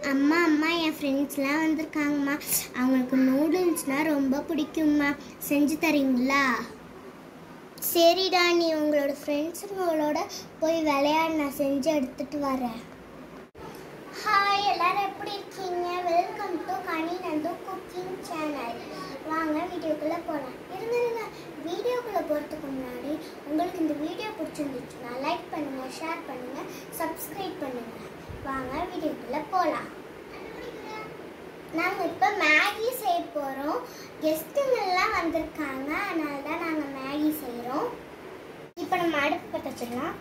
அம்மா அம்மா என் ஃப்ரெண்ட்ஸ்லாம் வந்திருக்காங்கம்மா அவங்களுக்கு நூடுல்ஸ்னால் ரொம்ப பிடிக்கும்மா செஞ்சு தரீங்களா சரிடா நீ உங்களோட ஃப்ரெண்ட்ஸுங்களோட போய் விளையாட நான் செஞ்சு எடுத்துட்டு வரேன் ஹாய் எல்லாரும் எப்படி இருக்கீங்க வெல்கம் டு கனி நந்து குக்கிங் சேனல் வாங்க வீடியோக்குள்ளே போகலாம் இருங்க இருங்க வீடியோக்குள்ளே போகிறதுக்கு முன்னாடி உங்களுக்கு இந்த வீடியோ பிடிச்சிருந்துச்சுன்னா லைக் பண்ணுங்கள் ஷேர் பண்ணுங்கள் சப்ஸ்கிரைப் பண்ணுங்கள் வாங்க வீடியோக்குள்ளே போகலாம் நாங்கள் இப்போ மேகி செய்ய போகிறோம் கெஸ்ட்டுங்கெல்லாம் வந்திருக்காங்க அதனால தான் நாங்கள் மேகி செய்கிறோம் இப்போ நம்ம அடுப்பு பற்ற வச்சிடலாம்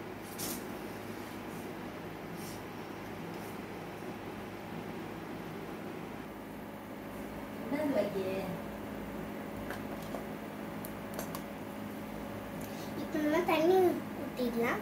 இப்போ நம்ம தண்ணி ஊற்றிடலாம்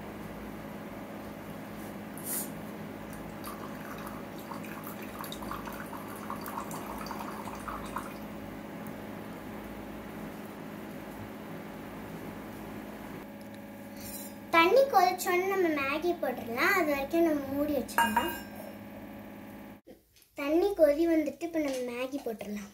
தண்ணி கொதிச்சோன்னு நம்ம மேகி போட்டுடலாம் அது வரைக்கும் நம்ம மூடி வச்சிடலாம் தண்ணி கொதி வந்துட்டு இப்போ நம்ம மேகி போட்டுடலாம்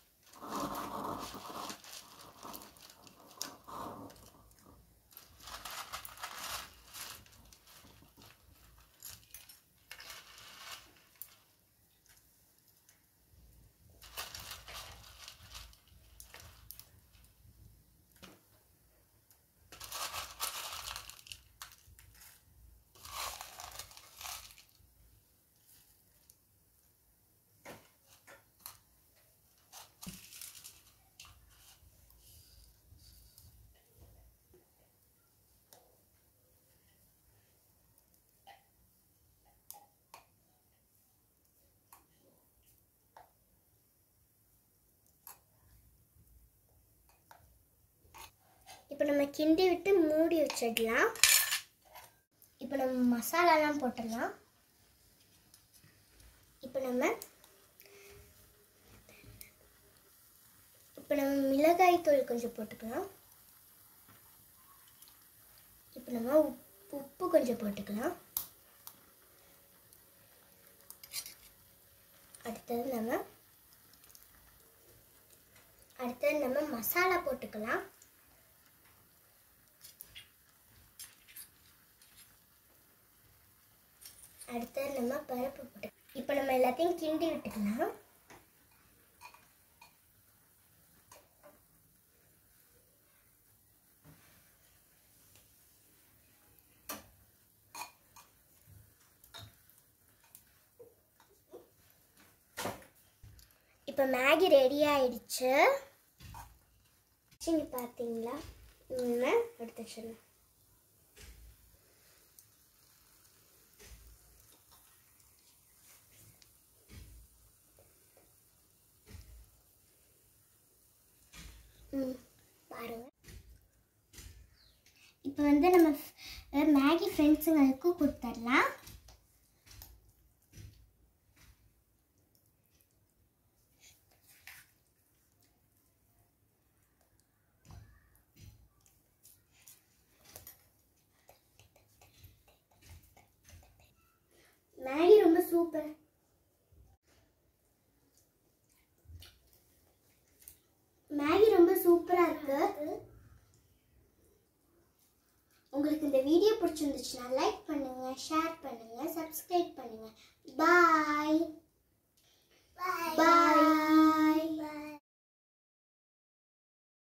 இப்போ நம்ம கிண்டி விட்டு மூடி வச்சிடலாம் இப்போ நம்ம மசாலாலாம் போட்டுடலாம் இப்போ நம்ம இப்போ நம்ம மிளகாய் தூள் கொஞ்சம் போட்டுக்கலாம் இப்போ நம்ம உப்பு உப்பு கொஞ்சம் போட்டுக்கலாம் அடுத்தது நம்ம அடுத்தது நம்ம மசாலா போட்டுக்கலாம் அடுத்தது நம்ம பருப்பு போட்டு இப்போ நம்ம எல்லாத்தையும் கிண்டி விட்டுக்கலாம் இப்போ மேகி ரெடி ஆயிடுச்சு சரி பார்த்தீங்களா இன்னும் எடுத்து வச்சிடலாம் ம் பாருங்க இப்போ வந்து நம்ம ஃப்- மேகி ஃப்ரெண்ட்ஸுங்களுக்கு கொடுத்துடலாம் மேகி ரொம்ப சூப்பர் மேகி ரொம்ப சூப்பரா இருக்கு உங்களுக்கு இந்த வீடியோ பிடிச்சிருந்துச்சுன்னா லைக் பண்ணுங்க ஷேர்